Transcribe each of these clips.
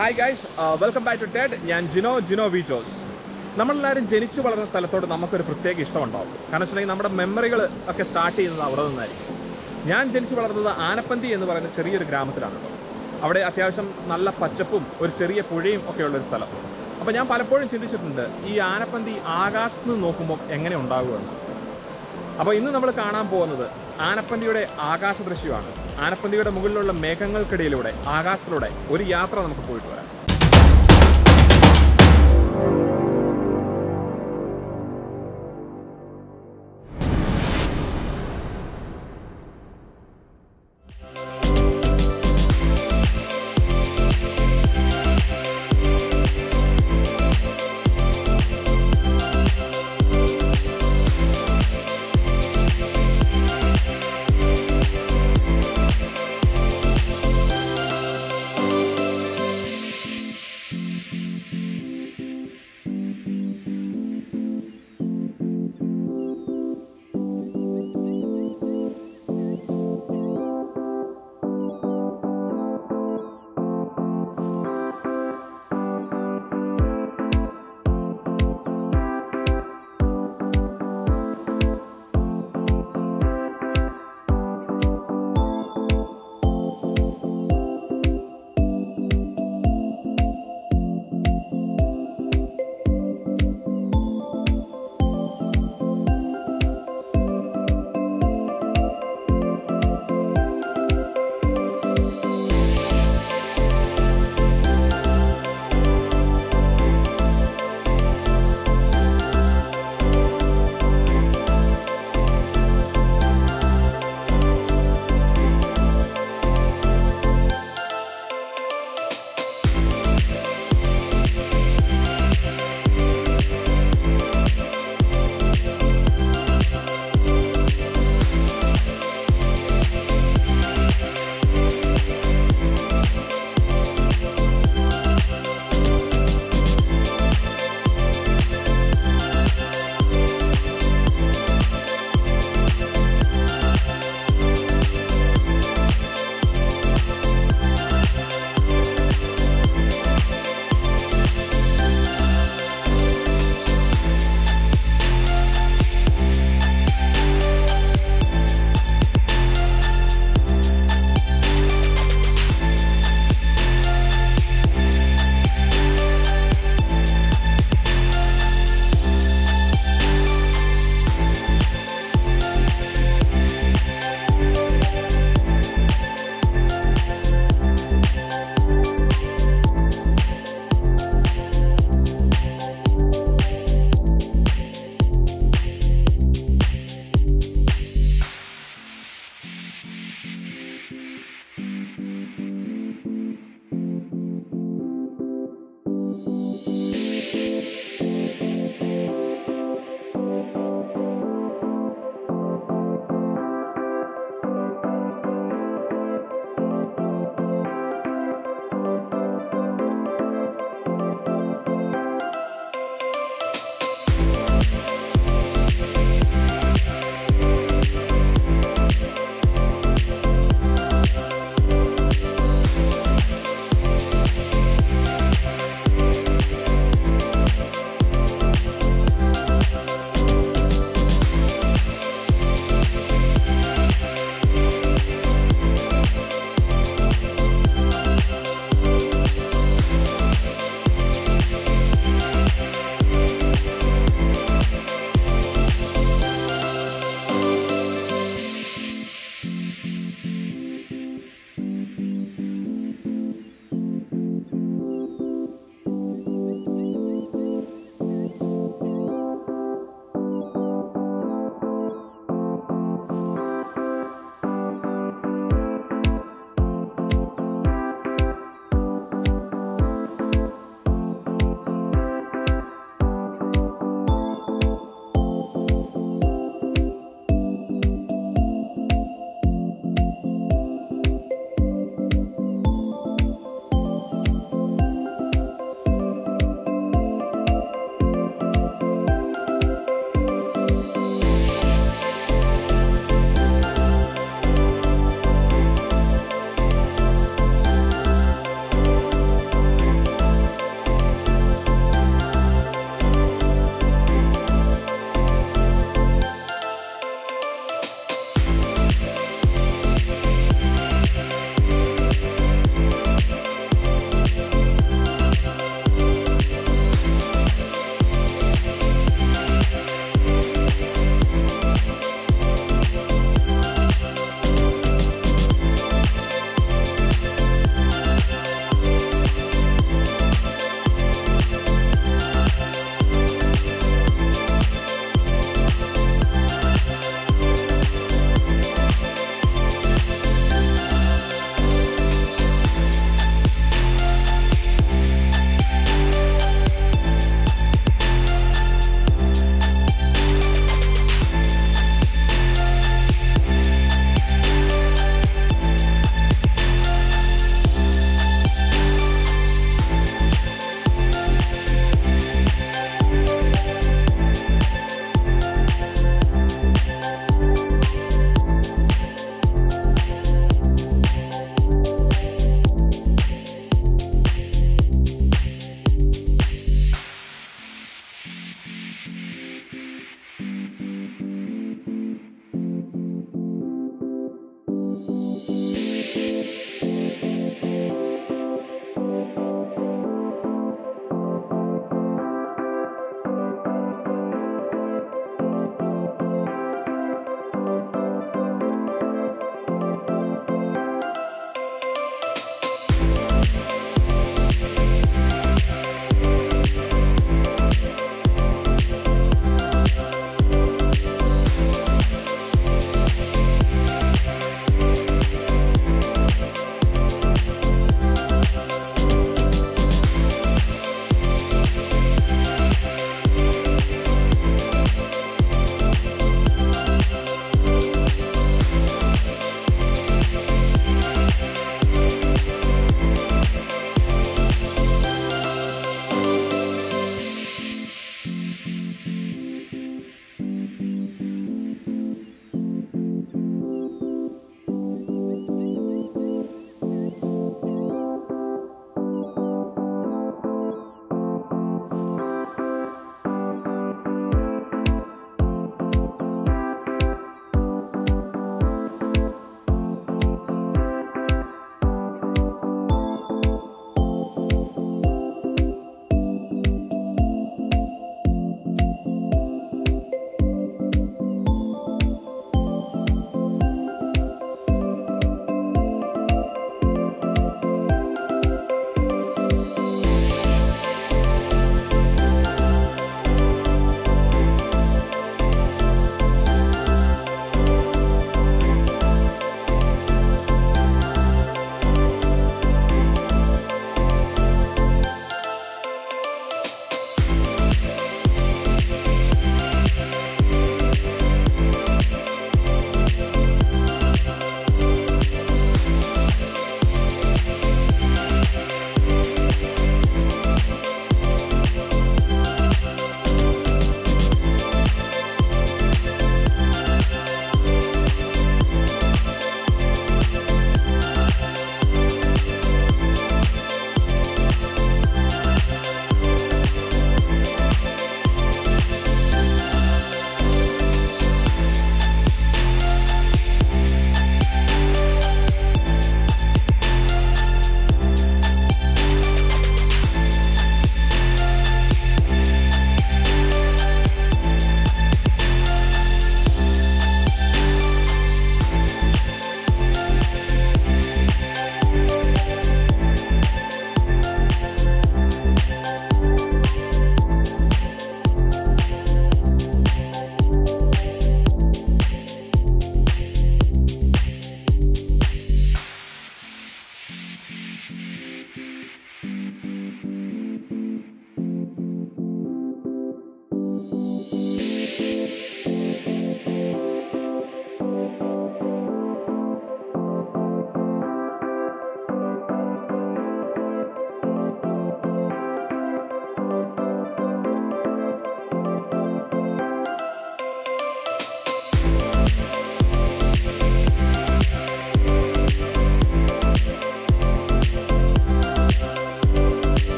hi guys welcome back to Ted ഞാൻ Jino Jino V Jose നമ്മളെല്ലാവരും ജനിച്ചു വളർന്ന സ്ഥലത്തോട് നമുക്കൊരു പ്രത്യേക ഇഷ്ടമുണ്ടാവും കാരണം വെച്ചിട്ടുണ്ടെങ്കിൽ നമ്മുടെ മെമ്മറികൾ ഒക്കെ സ്റ്റാർട്ട് ചെയ്യുന്നത് അവിടെ നിന്നായിരിക്കും ഞാൻ ജനിച്ചു വളർന്നത് ആനപ്പന്തി എന്ന് പറയുന്ന ചെറിയൊരു ഗ്രാമത്തിലാണ് കേട്ടോ അവിടെ അത്യാവശ്യം നല്ല പച്ചപ്പും ഒരു ചെറിയ പുഴയും ഒക്കെ ഉള്ളൊരു സ്ഥലം അപ്പോൾ ഞാൻ പലപ്പോഴും ചിന്തിച്ചിട്ടുണ്ട് ഈ ആനപ്പന്തി ആകാശത്ത് നിന്ന് നോക്കുമ്പോൾ എങ്ങനെ ഉണ്ടാകുമെന്ന് അപ്പോൾ ഇന്ന് നമ്മൾ കാണാൻ പോകുന്നത് ആനപ്പന്തിയുടെ ആകാശ ദൃശ്യമാണ് ആനപ്പന്തിയുടെ മുകളിലുള്ള മേഘങ്ങൾക്കിടയിലൂടെ ആകാശത്തിലൂടെ ഒരു യാത്ര നമുക്ക് പോയിട്ട് വരാം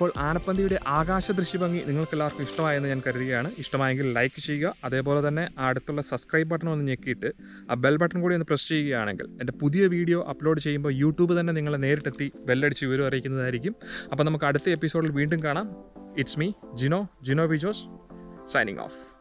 അപ്പോൾ ആനപ്പന്തിയുടെ ആകാശ ദൃശ്യഭംഗി നിങ്ങൾക്ക് എല്ലാവർക്കും ഇഷ്ടമായെന്ന് ഞാൻ കരുതുകയാണ് ഇഷ്ടമായെങ്കിൽ ലൈക്ക് ചെയ്യുക അതേപോലെ തന്നെ ആ അടുത്തുള്ള സബ്സ്ക്രൈബ് ബട്ടൺ ഒന്ന് ഞെക്കിയിട്ട് ആ ബെൽ ബട്ടൺ കൂടി ഒന്ന് പ്രസ് ചെയ്യുകയാണെങ്കിൽ എൻ്റെ പുതിയ വീഡിയോ അപ്ലോഡ് ചെയ്യുമ്പോൾ യൂട്യൂബ് തന്നെ നിങ്ങളെ നേരിട്ടെത്തി ബെല്ലടിച്ച് വിവരം അറിയിക്കുന്നതായിരിക്കും അപ്പോൾ നമുക്ക് അടുത്ത എപ്പിസോഡിൽ വീണ്ടും കാണാം ഇറ്റ്സ് മീ ജിനോ ജിനോ വിജോസ് സൈനിങ് ഓഫ്